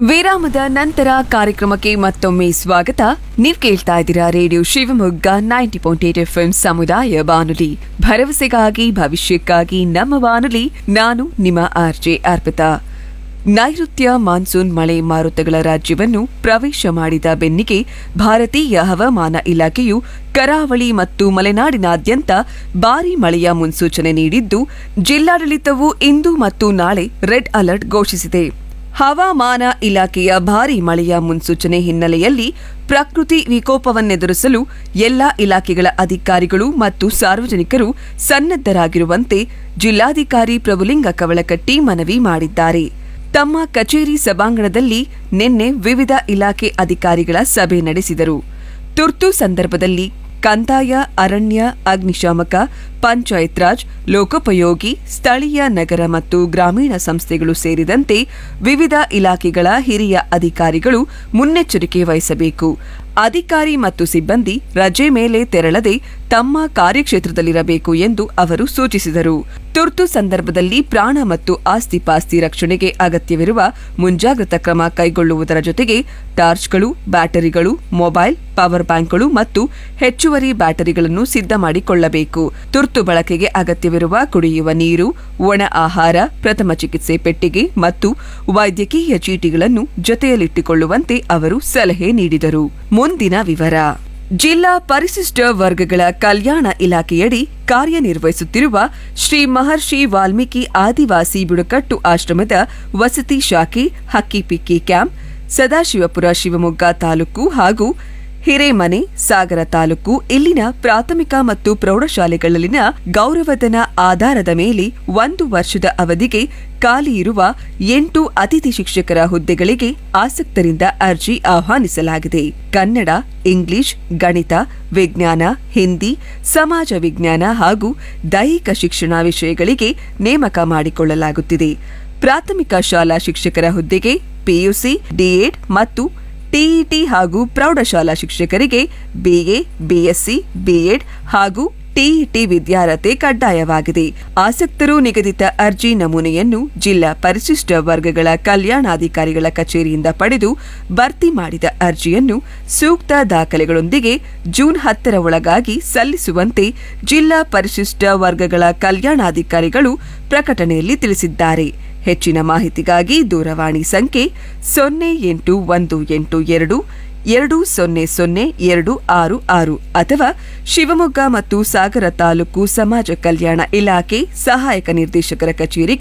ವಿರಾಮದ ನಂತರ ಕಾರ್ಯಕ್ರಮಕ್ಕೆ ಮತ್ತೊಮ್ಮೆ ಸ್ವಾಗತ ನೀವ್ ಕೇಳ್ತಾ ಇದ್ದೀರಾ radio Shivamogga ninety point eight F ಸಮುದಾಯ ಬಾನುಲಿ ಭರವಸೆಗಾಗಿ ಭವಿಷ್ಯಕ್ಕಾಗಿ ನಮ್ಮ ಬಾನುಲಿ ನಾನು ನಿಮ್ಮ ಆರ್ಜೆ ಅರ್ಪಿತಾ ನೈಋತ್ಯ ಮಾನ್ಸೂನ್ ಮಳೆ ಮಾರುತಗಳ ರಾಜ್ಯವನ್ನು ಪ್ರವೇಶ ಮಾಡಿದ ಬೆನ್ನಿಗೆ ಭಾರತೀಯ ಹವಾಮಾನ ಇಲಾಖೆಯು ಕರಾವಳಿ ಮತ್ತು ಮಲೆನಾಡಿನಾದ್ಯಂತ ಭಾರೀ ಮಳೆಯ ಮುನ್ಸೂಚನೆ ನೀಡಿದ್ದು ಜಿಲ್ಲಾಡಳಿತವು ಇಂದು ಮತ್ತು ನಾಳೆ ರೆಡ್ ಅಲರ್ಟ್ ಘೋಷಿಸಿದೆ ಹವಾಮಾನ ಇಲಾಖೆಯ ಭಾರೀ ಮಳೆಯ ಮುನ್ಸೂಚನೆ ಹಿನ್ನೆಲೆಯಲ್ಲಿ ಪ್ರಕೃತಿ ವಿಕೋಪವನ್ನೆದುರಿಸಲು ಎಲ್ಲಾ ಇಲಾಖೆಗಳ ಅಧಿಕಾರಿಗಳು ಮತ್ತು ಸಾರ್ವಜನಿಕರು ಸನ್ನದ್ದರಾಗಿರುವಂತೆ ಜಿಲ್ಲಾಧಿಕಾರಿ ಪ್ರಭುಲಿಂಗ ಕವಳಕಟ್ಟಿ ಮನವಿ ಮಾಡಿದ್ದಾರೆ ತಮ್ಮ ಕಚೇರಿ ಸಭಾಂಗಣದಲ್ಲಿ ನಿನ್ನೆ ವಿವಿಧ ಇಲಾಖೆ ಅಧಿಕಾರಿಗಳ ಸಭೆ ನಡೆಸಿದರು ತುರ್ತು ಸಂದರ್ಭದಲ್ಲಿ ಕಂದಾಯ ಅರಣ್ಯ ಅಗ್ನಿಶಾಮಕ ಪಂಚಾಯತ್ ರಾಜ್ ಲೋಕೋಪಯೋಗಿ ಸ್ಥಳೀಯ ನಗರ ಮತ್ತು ಗ್ರಾಮೀಣ ಸಂಸ್ಥೆಗಳು ಸೇರಿದಂತೆ ವಿವಿಧ ಇಲಾಖೆಗಳ ಹಿರಿಯ ಅಧಿಕಾರಿಗಳು ಮುನ್ನೆಚ್ಚರಿಕೆ ವಹಿಸಬೇಕು ಅಧಿಕಾರಿ ಮತ್ತು ಸಿಬ್ಬಂದಿ ರಜೆ ಮೇಲೆ ತೆರಳದೆ ತಮ್ಮ ಕಾರ್ಯಕ್ಷೇತ್ರದಲ್ಲಿರಬೇಕು ಎಂದು ಅವರು ಸೂಚಿಸಿದರು ತುರ್ತು ಸಂದರ್ಭದಲ್ಲಿ ಪ್ರಾಣ ಮತ್ತು ಆಸ್ತಿ ಪಾಸ್ತಿ ರಕ್ಷಣೆಗೆ ಅಗತ್ಯವಿರುವ ಮುಂಜಾಗ್ರತಾ ಕ್ರಮ ಕೈಗೊಳ್ಳುವುದರ ಜೊತೆಗೆ ಟಾರ್ಚ್ಗಳು ಬ್ಯಾಟರಿಗಳು ಮೊಬೈಲ್ ಪವರ್ ಬ್ಯಾಂಕ್ಗಳು ಮತ್ತು ಹೆಚ್ಚುವರಿ ಬ್ಯಾಟರಿಗಳನ್ನು ಸಿದ್ಧ ಮಾಡಿಕೊಳ್ಳಬೇಕು ತುರ್ತು ಬಳಕೆಗೆ ಅಗತ್ಯವಿರುವ ಕುಡಿಯುವ ನೀರು ಒಣ ಆಹಾರ ಪ್ರಥಮ ಚಿಕಿತ್ಸೆ ಪೆಟ್ಟಿಗೆ ಮತ್ತು ವೈದ್ಯಕೀಯ ಚೀಟಿಗಳನ್ನು ಜೊತೆಯಲ್ಲಿಟ್ಟುಕೊಳ್ಳುವಂತೆ ಅವರು ಸಲಹೆ ನೀಡಿದರು ಮುಂದಿನ ವಿವರ ಜಿಲ್ಲಾ ಪರಿಶಿಷ್ಟ ವರ್ಗಗಳ ಕಲ್ಯಾಣ ಇಲಾಖೆಯಡಿ ಕಾರ್ಯನಿರ್ವಹಿಸುತ್ತಿರುವ ಶ್ರೀ ಮಹರ್ಷಿ ವಾಲ್ಮೀಕಿ ಆದಿವಾಸಿ ಬುಡಕಟ್ಟು ಆಶ್ರಮದ ವಸತಿ ಶಾಖೆ ಹಕ್ಕಿಪಿಕ್ಕಿ ಕ್ಯಾಂಪ್ ಸದಾಶಿವಪುರ ಶಿವಮೊಗ್ಗ ತಾಲೂಕು ಹಾಗೂ ಹಿರೇಮನೆ ಸಾಗರ ತಾಲೂಕು ಇಲ್ಲಿನ ಪ್ರಾಥಮಿಕ ಮತ್ತು ಪ್ರೌಢಶಾಲೆಗಳಲ್ಲಿನ ಗೌರವಧನ ಆಧಾರದ ಮೇಲೆ ಒಂದು ವರ್ಷದ ಅವಧಿಗೆ ಖಾಲಿ ಇರುವ ಎಂಟು ಅತಿಥಿ ಶಿಕ್ಷಕರ ಹುದ್ದೆಗಳಿಗೆ ಆಸಕ್ತರಿಂದ ಅರ್ಜಿ ಆಹ್ವಾನಿಸಲಾಗಿದೆ ಕನ್ನಡ ಇಂಗ್ಲಿಷ್ ಗಣಿತ ವಿಜ್ಞಾನ ಹಿಂದಿ ಸಮಾಜ ವಿಜ್ಞಾನ ಹಾಗೂ ದೈಹಿಕ ಶಿಕ್ಷಣ ವಿಷಯಗಳಿಗೆ ನೇಮಕ ಮಾಡಿಕೊಳ್ಳಲಾಗುತ್ತಿದೆ ಪ್ರಾಥಮಿಕ ಶಾಲಾ ಶಿಕ್ಷಕರ ಹುದ್ದೆಗೆ ಪಿಯುಸಿ ಡಿಎಡ್ ಮತ್ತು ಟಿಇಟಿ ಹಾಗೂ ಪ್ರೌಢಶಾಲಾ ಶಿಕ್ಷಕರಿಗೆ ಬಿಎ ಬಿಎಸ್ಸಿ ಬಿಎಡ್ ಹಾಗೂ ಟಿಇಟಿ ವಿದ್ಯಾರ್ಹತೆ ಕಡ್ಡಾಯವಾಗಿದೆ ಆಸಕ್ತರು ನಿಗದಿತ ಅರ್ಜಿ ನಮೂನೆಯನ್ನು ಜಿಲ್ಲಾ ಪರಿಶಿಷ್ಟ ವರ್ಗಗಳ ಕಲ್ಯಾಣಾಧಿಕಾರಿಗಳ ಕಚೇರಿಯಿಂದ ಪಡೆದು ಭರ್ತಿ ಮಾಡಿದ ಅರ್ಜಿಯನ್ನು ಸೂಕ್ತ ದಾಖಲೆಗಳೊಂದಿಗೆ ಜೂನ್ ಹತ್ತರ ಒಳಗಾಗಿ ಸಲ್ಲಿಸುವಂತೆ ಜಿಲ್ಲಾ ಪರಿಶಿಷ್ಟ ವರ್ಗಗಳ ಕಲ್ಯಾಣಾಧಿಕಾರಿಗಳು ಪ್ರಕಟಣೆಯಲ್ಲಿ ತಿಳಿಸಿದ್ದಾರೆ ಹೆಚ್ಚಿನ ಮಾಹಿತಿಗಾಗಿ ದೂರವಾಣಿ ಸಂಖ್ಯೆ ಸೊನ್ನೆ ಎಂಟು ಒಂದು ಎಂಟು ಎರಡು ಎರಡು ಸೊನ್ನೆ ಸೊನ್ನೆ ಎರಡು ಆರು ಆರು ಅಥವಾ ಶಿವಮೊಗ್ಗ ಮತ್ತು ಸಾಗರ ತಾಲೂಕು ಸಮಾಜ ಕಲ್ಯಾಣ ಇಲಾಖೆ ಸಹಾಯಕ ನಿರ್ದೇಶಕರ ಕಚೇರಿಗೆ